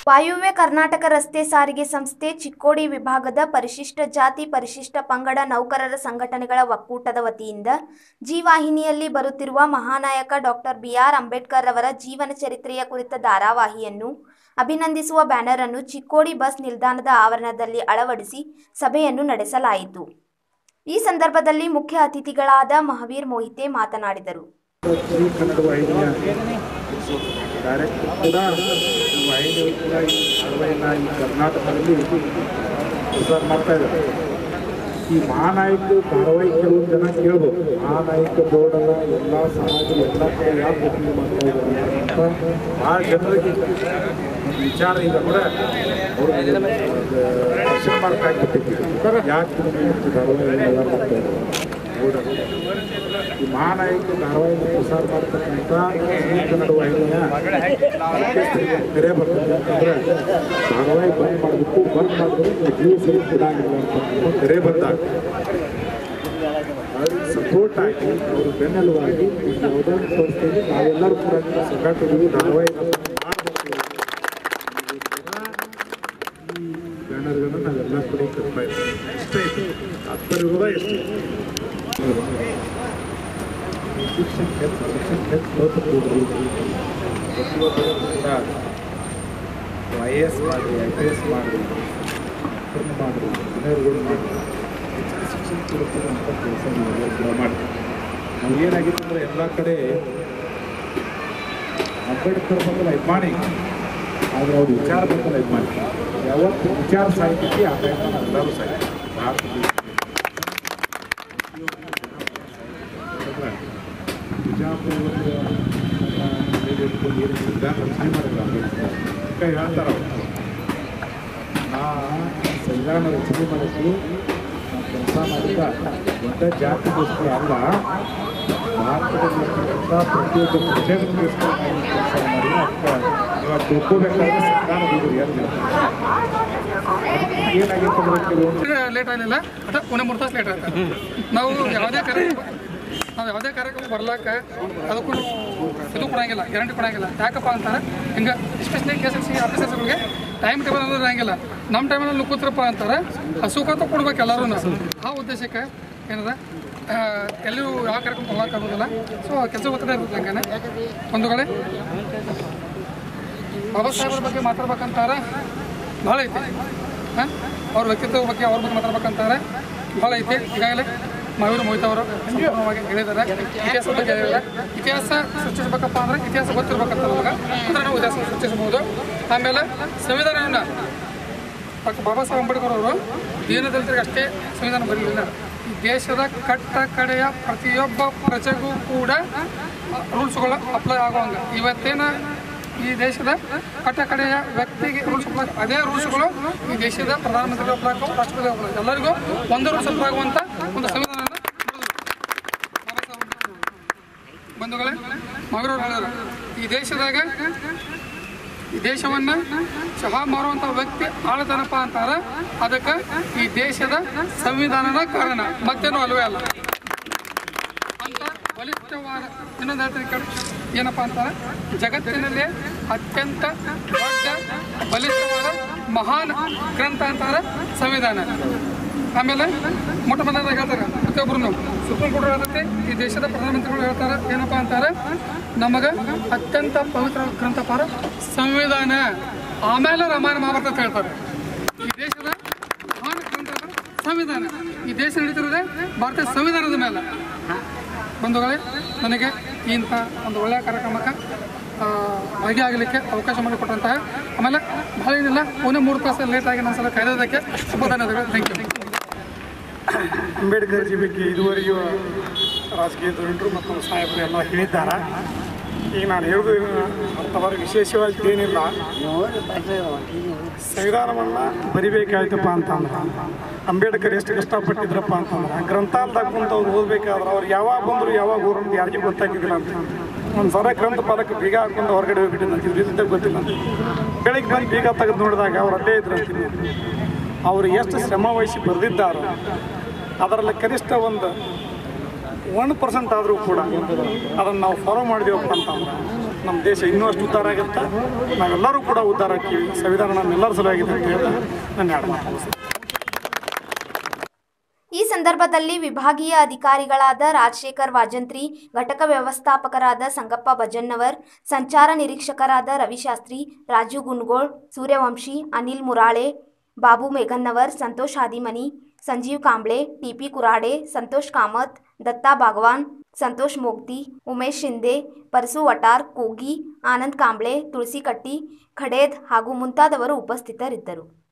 ವಾಯುವ್ಯ ಕರ್ನಾಟಕ ರಸ್ತೆ ಸಾರಿಗೆ ಸಂಸ್ಥೆ ಚಿಕ್ಕೋಡಿ ವಿಭಾಗದ ಪರಿಶಿಷ್ಟ ಜಾತಿ ಪರಿಶಿಷ್ಟ ಪಂಗಡ ನೌಕರರ ಸಂಘಟನೆಗಳ ಒಕ್ಕೂಟದ ವತಿಯಿಂದ ಜಿ ವಾಹಿನಿಯಲ್ಲಿ ಬರುತ್ತಿರುವ ಮಹಾನಾಯಕ ಡಾಕ್ಟರ್ ಬಿಆರ್ ಅಂಬೇಡ್ಕರ್ ಅವರ ಜೀವನ ಚರಿತ್ರೆಯ ಕುರಿತ ಧಾರಾವಾಹಿಯನ್ನು ಅಭಿನಂದಿಸುವ ಬ್ಯಾನರ್ ಅನ್ನು ಚಿಕ್ಕೋಡಿ ಬಸ್ ನಿಲ್ದಾಣದ ಆವರಣದಲ್ಲಿ ಅಳವಡಿಸಿ ಸಭೆಯನ್ನು ನಡೆಸಲಾಯಿತು ಈ ಸಂದರ್ಭದಲ್ಲಿ ಮುಖ್ಯ ಅತಿಥಿಗಳಾದ ಮಹಾವೀರ್ ಮೋಹಿತೆ ಮಾತನಾಡಿದರು ಈ ಕನ್ನಡ ವಾಹಿನಿಯ ಡೈರೆಕ್ಟರ್ ಕೂಡ ಈ ವಾಹಿನಿ ಕೂಡ ಈ ಧಾರಾವಾಹಿನ ಈ ಕರ್ನಾಟಕದಲ್ಲಿ ಪ್ರಸಾರ ಮಾಡ್ತಾ ಇದ್ದಾರೆ ಈ ಮಹಾನಾಯಕ ಧಾರಾವಾಹಿ ಕೆಲವೊಂದು ಜನ ಕೇಳ್ಬೋದು ಮಹಾನಾಯಕ ಬೋರ್ಡ್ ಅಲ್ಲ ಎಲ್ಲ ಸಮಾಜದ ಎಲ್ಲ ಕಡೆ ಯಾಕೆ ಒಪ್ಪಿಗೆ ಮಾಡ್ತಾ ಇದ್ದಾರೆ ಅಂತ ಭಾಳ ಜನರಿಗೆ ಒಂದು ವಿಚಾರ ಈಗ ಕೂಡ ಅವರು ದರ್ಶನ ಮಾಡ್ತಾ ಯಾಕೆ ಧಾರಾವಾಹಿ ಎಲ್ಲ ಮಾಡ್ತಾ ಇದ್ದಾರೆ ಬೋರ್ಡ್ ಅಲ್ಲ. ಈ ಮಹಾನಾಯಕ ಧಾರಾವಾಹಿನ ಪ್ರಸಾರ ಮಾಡ್ತಕ್ಕಂಥ ಈ ಕನ್ನಡ ವಾಹಿನಿಯ ಮುಖ್ಯಸ್ಥರಿಗೆ ತೆರೆ ಬರ್ತದೆ ಅಂತಂದ್ರೆ ಧಾರಾವಾಹಿ ಬಂದ್ ಮಾಡಬೇಕು ಬಂದ್ ಮಾಡಿದ್ರೆ ನೀವು ಜೀವ ಸರಿ ಕೊಡಾಗಿಲ್ಲ ಅಂತ ತೆರೆ ಬಂದಾಗ ಅವ್ರಿಗೆ ಸಪೋರ್ಟ್ ಆಗಿ ಅವರು ಬೆನ್ನೆಲುವಾಗಿ ಈ ಯಾವುದೇ ಒಂದು ಪರಿಸ್ಥಿತಿಯಲ್ಲಿ ನಾವೆಲ್ಲರೂ ಕೂಡ ಸಂಘಟನೆಗಳು ಧಾರಾವಾಹಿ ಮಾಡಬೇಕು ಈ ಬ್ಯಾನರ್ಗಳನ್ನ ನಾವೆಲ್ಲ ಕಡೆ ತರ್ತಾ ಇದ್ದೀವಿ ಇಷ್ಟೇ ಐತೆ ತಾತ್ಪರ್ಯ ಎಷ್ಟು ಶಿಕ್ಷಣ ಕ್ಷೇತ್ರ ಶಿಕ್ಷಣ ಕ್ಷೇತ್ರ ಪ್ರತಿಯೊಬ್ಬರು ಕೂಡ ಐ ಎ ಎಸ್ ಮಾಡಿರಿ ಐ ಪಿ ಎಸ್ ಮಾಡಿರಿ ಕರ್ಮ ಮಾಡಿರಿ ಇಂಜಿನಿಯರ್ಗಳು ಮಾಡಿರಿ ಹೆಚ್ಚಿನ ಶಿಕ್ಷಣ ಕೊಡುತ್ತಿರುವಂಥ ಕೆಲಸ ನಾವೆಲ್ಲ ಕೂಡ ಮಾಡಿರಿ ನಮಗೇನಾಗಿತ್ತು ಅಂದರೆ ಎಲ್ಲ ಕಡೆ ಅಂಬೇಡ್ಕರ್ ಬಂದಲ್ಲ ಅಭಿಮಾನಿ ಆದರೆ ಅವ್ರ ವಿಚಾರ ಬಂದಲ್ಲ ಅಭಿಮಾನಿ ಯಾವತ್ತು ವಿಚಾರ ಸಾಹಿತ್ಯಕ್ಕೆ ಆ ಟೈಮ್ ನಾವೆಲ್ಲರೂ ಸಾಹಿತ್ಯ ಭಾರತ ದೇಶ ಹೇಳ್ತಾರ ನಾ ಸಂವಿಧಾನ ರಚನೆ ಮಾಡೋದು ಕೆಲಸ ಮಾಡಿದ ದೊಡ್ಡ ಜಾತಿಗೋಸ್ಕರ ಅಲ್ಲ ಭಾರತದಲ್ಲಿರ್ತಕ್ಕಂಥ ಪ್ರತಿಯೊಬ್ಬ ಪ್ರಜೆಗಳಿಗೋಸ್ಕರ ನಾನು ಕೆಲಸ ಮಾಡಿ ಅದಕ್ಕೆ ಇವಾಗ ತಿಳ್ಕೋಬೇಕಾದ್ರೆ ಸಂವಿಧಾನ ಬಿಡುಗಡೆ ಏನಾಗಿತ್ತು ಅಂದ್ರೆ ಕೆಲವೊಂದು ಲೇಟ್ ಆಗಲಿಲ್ಲ ಅದ ಪುಣೆ ಮೂರು ತಾಸು ಲೇಟ್ ಆಗ್ತದೆ ನಾವು ಯಾವುದೇ ಕಾರ್ಯಕ್ರಮ ನಾವು ಯಾವುದೇ ಕಾರ್ಯಕ್ರಮ ಬರ್ಲಾಕ ಅದಕ್ಕೂ ಇದು ಕೊಡಂಗಿಲ್ಲ ಗ್ಯಾರಂಟಿ ಕೊಡಂಗಿಲ್ಲ ಯಾಕಪ್ಪ ಅಂತಾರೆ ಹಿಂಗೆ especially K S L C ಆಫೀಸರ್ಸ್ಗಳಿಗೆ ಟೈಮ್ ಟೇಬಲ್ ಅನ್ನೋದು ಇರಂಗಿಲ್ಲ ನಮ್ಮ ಟೈಮಲ್ಲಿ ನೀವು ಕೂತ್ರಪ್ಪ ಅಂತಾರೆ ಅದು ಸುಖಾತ ಕೊಡ್ಬೇಕು ಎಲ್ಲರೂ ಆ ಉದ್ದೇಶಕ್ಕೆ ಏನದ ಆ, ಎಲ್ಲರೂ ಯಾವ ಕಾರ್ಯಕ್ರಮ ಕೊಡ್ಲಾಕಾಗೋದಿಲ್ಲ ಸೊ ಕೆಲಸ ಗೊತ್ತದೇ ಇರುತ್ತೆ ಹಂಗೇನೆ ಒಂದು ಕಡೆ ಬಾಬಾ ಸಾಹೇಬ್ರ ಬಗ್ಗೆ ಮಾತಾಡ್ಬೇಕಂತಾರೆ ಭಾಳ ಐತಿ ಹಾಂ ಅವ್ರ ವ್ಯಕ್ತಿತ್ವ ಬಗ್ಗೆ ಅವ್ರ ಬಗ್ಗೆ ಮಾತಾಡ್ಬೇಕಂತಾರೆ ಭಾಳ ಐತಿ ಈಗಾಗಲೇ ಮಹಾವೀರ್ ಮೋಹಿತ್ ಅವರು ಸಂಪೂರ್ಣವಾಗಿ ಹೇಳಿದ್ದಾರೆ ಇತಿಹಾಸ ಬಗ್ಗೆ ಹೇಳಿದ್ದಾರೆ ಇತಿಹಾಸ ಸೃಷ್ಟಿಸಬೇಕಪ್ಪ ಅಂದ್ರೆ ಇತಿಹಾಸ ಗೊತ್ತಿರ್ಬೇಕಂತ ನಮಗೆ ಅಂದ್ರೆ ನಾವು ಇತಿಹಾಸ ಸೃಷ್ಟಿಸಬಹುದು ಆಮೇಲೆ ಸಂವಿಧಾನವನ್ನು ಡಾಕ್ಟರ್ ಬಾಬಾ ಸಾಹೇಬ್ ಅಂಬೇಡ್ಕರ್ ಅವರು ದೀನದಲಿತರಿಗೆ ಅಷ್ಟೇ ಸಂವಿಧಾನ ಬರಲಿಲ್ಲ ಈ ದೇಶದ ಕಟ್ಟ ಕಡೆಯ ಪ್ರತಿಯೊಬ್ಬ ಪ್ರಜೆಗೂ ಕೂಡ ರೂಲ್ಸ್ಗಳು ಅಪ್ಲೈ ಆಗುವಂಗೆ ಇವತ್ತೇನ ಈ ದೇಶದ ಕಟ್ಟ ಕಡೆಯ ವ್ಯಕ್ತಿಗೆ ರೂಲ್ಸ್ ಅಪ್ಲೈ ಅದೇ ರೂಲ್ಸ್ಗಳು ಈ ದೇಶದ ಪ್ರಧಾನಮಂತ್ರಿ ಅಪ್ಲೈ ಆಗೋ ರಾಷ್ಟ್ರಪತಿ ಅಪ್ಲೈ ಆಗೋ. ಎಲ್ಲರಿಗೂ ಒಂದು ರೂಲ್ಸ್ ಅಪ್ಲೈ ಆಗುವಂಥ ಒಂದು ಸಂವಿಧಾನ ಬಂಧುಗಳೇ ಮಗರವ್ರು ಹೇಳಿದ್ರು ಈ ದೇಶದಾಗ ಈ ದೇಶವನ್ನ ಚಹಾ ಮಾರುವಂತ ವ್ಯಕ್ತಿ ಆಳತನಪ್ಪ ಅಂತಾರ ಅದಕ್ಕೆ ಈ ದೇಶದ ಸಂವಿಧಾನದ ಕಾರಣ ಮತ್ತೇನು ಅಲ್ವೇ ಅಲ್ಲ ಅಂತ ಬಲಿಷ್ಠವಾದ ಇನ್ನೊಂದು ಹೇಳ್ತೀನಿ ಕೇಳಿ ಏನಪ್ಪ ಅಂತಾರೆ ಜಗತ್ತಿನಲ್ಲೇ ಅತ್ಯಂತ ದೊಡ್ಡ ಬಲಿಷ್ಠವಾದ ಮಹಾನ್ ಗ್ರಂಥ ಅಂತಾರೆ ಸಂವಿಧಾನ ಆಮೇಲೆ ಮೊಟ್ಟ ಮೊದಲಾಗಿ ಹೇಳ್ತಾರೆ ಪ್ರತಿಯೊಬ್ಬರು ಸುಪ್ರೀಂ ಕೋರ್ಟ್ ಹೇಳ್ತೈತಿ ಈ ದೇಶದ ಪ್ರಧಾನಮಂತ್ರಿಗಳು ಹೇಳ್ತಾರೆ ಏನಪ್ಪ ಅಂತಾರೆ ನಮಗೆ ಅತ್ಯಂತ ಪವಿತ್ರ ಗ್ರಂಥಪಾರ ಸಂವಿಧಾನ ಆಮೇಲೆ ರಾಮಾಯಣ ಮಹಾಭಾರತ ಅಂತ ಹೇಳ್ತಾರೆ ಈ ದೇಶದ ಮಹಾನ್ ಗ್ರಂಥ ಅಂದ್ರೆ ಸಂವಿಧಾನ ಈ ದೇಶ ನಡೀತಿರೋದೇ ಭಾರತೀಯ ಸಂವಿಧಾನದ ಮೇಲೆ ಬಂಧುಗಳೇ ನನಗೆ ಇಂಥ ಒಂದು ಒಳ್ಳೆಯ ಕಾರ್ಯಕ್ರಮಕ್ಕೆ ಆ, ಭಾಗಿಯಾಗಲಿಕ್ಕೆ ಅವಕಾಶ ಮಾಡಿಕೊಟ್ಟಂತಹ ಆಮೇಲೆ ಭಾಳ ಏನಿಲ್ಲ ಒಂದೇ ಮೂರು ತಾಸು ಲೇಟಾಗಿ ನನ್ನ ಸಲ ಕಾಯ್ದೋದಕ್ಕೆ ತುಂಬ ಧನ್ಯವಾದಗಳು ಥ್ಯಾಂಕ್ ಯು ಅಂಬೇಡ್ಕರ್ ಜಿ ಬಗ್ಗೆ ಇದುವರೆಗೂ ರಾಜಕೀಯ ಧುರೀಣರು ಮತ್ತು ಸಾಹೇಬರು ಎಲ್ಲ ಹೇಳಿದ್ದಾರೆ ಈಗ ನಾನು ಹೇಳೋದು ಅಂಥವ್ರಿಗೆ ವಿಶೇಷವಾಗಿ ಏನಿಲ್ಲ ಸಂವಿಧಾನವನ್ನು ಬರಿಬೇಕಾಯ್ತಪ್ಪ ಅಂತಂದ್ರೆ ಅಂಬೇಡ್ಕರ್ ಎಷ್ಟು ಕಷ್ಟಪಟ್ಟಿದ್ರಪ್ಪ ಅಂತಂದ್ರೆ ಗ್ರಂಥಾಲಯದಾಗ ಕುಂತು ಅವ್ರು ಓದಬೇಕಾದ್ರೆ ಅವ್ರು ಯಾವಾಗ ಬಂದರು ಯಾವಾಗ ಊರು ಅಂತ ಯಾರಿಗೂ ಗೊತ್ತಾಗಿದ್ದಿಲ್ಲ ಅಂತ ಒಂದು ಸರ ಗ್ರಂಥ ಪಾಲಕ ಬೀಗ ಹಾಕೊಂಡು ಹೊರಗಡೆ ಹೋಗ್ಬಿಟ್ಟಿಲ್ಲ ಅಂತ ಇದ್ರಿಂದ ಗೊತ್ತಿಲ್ಲ ಬೆಳಿಗ್ಗೆ ಬಂದು ಬೀಗ ತೆಗೆದು ನೋಡಿದಾಗ ಅವ್ರು ಅಲ್ಲೇ ಇದ್ರು ಅಂತೀನಿ ಅವರು ಎಷ್ಟು ಶ್ರಮ ವಹಿಸಿ ಬರೆದಿದ್ದಾರೋ ಅದರಲ್ಲಿ ಕನಿಷ್ಠ ಒಂದು ಒನ್ ಪರ್ಸೆಂಟ್ ಆದರೂ ಕೂಡ ಅದನ್ನು ನಾವು ಫಾಲೋ ಮಾಡಿದೀವಪ್ಪ ಅಂತಂದ್ರೆ ನಮ್ಮ ದೇಶ ಇನ್ನೂ ಅಷ್ಟು ಉದ್ಧಾರ ಆಗುತ್ತೆ ನಾವೆಲ್ಲರೂ ಕೂಡ ಉದ್ಧಾರ ಆಗ್ತೀವಿ ಸಂವಿಧಾನ ನಮ್ಮೆಲ್ಲರ ಸಲುವಾಗಿದೆ ಅಂತ ಹೇಳಿ ನನ್ನ ಎರಡು ಮಾತು ಮುಗಿಸ್ತೇನೆ. ಈ ಸಂದರ್ಭದಲ್ಲಿ ವಿಭಾಗೀಯ ಅಧಿಕಾರಿಗಳಾದ ರಾಜಶೇಖರ್ ವಾಜಂತ್ರಿ ಘಟಕ ವ್ಯವಸ್ಥಾಪಕರಾದ ಸಂಗಪ್ಪ ಭಜನ್ನವರ್ ಸಂಚಾರ ನಿರೀಕ್ಷಕರಾದ ರವಿಶಾಸ್ತ್ರಿ ರಾಜು ಗುನ್ಗೋಳ್ ಸೂರ್ಯವಂಶಿ ಅನಿಲ್ ಮುರಾಳೆ ಬಾಬು ಮೇಘನ್ನವರ್ ಸಂತೋಷ್ ಹಾದಿಮನಿ ಸಂಜೀವ್ ಕಾಂಬ್ಳೆ ಟಿಪಿ ಕುರಾಡೆ ಸಂತೋಷ್ ಕಾಮತ್ ದತ್ತಾ ಬಾಗವಾನ್ ಸಂತೋಷ್ ಮೋಗ್ತಿ ಉಮೇಶ್ ಶಿಂದೆ ಪರಸು ವಟಾರ್ ಕೂಗಿ ಆನಂದ್ ಕಾಂಬ್ಳೆ ತುಳಸಿ ಕಟ್ಟಿ ಖಡೇದ್ ಹಾಗೂ ಮುಂತಾದವರು ಉಪಸ್ಥಿತರಿದ್ದರು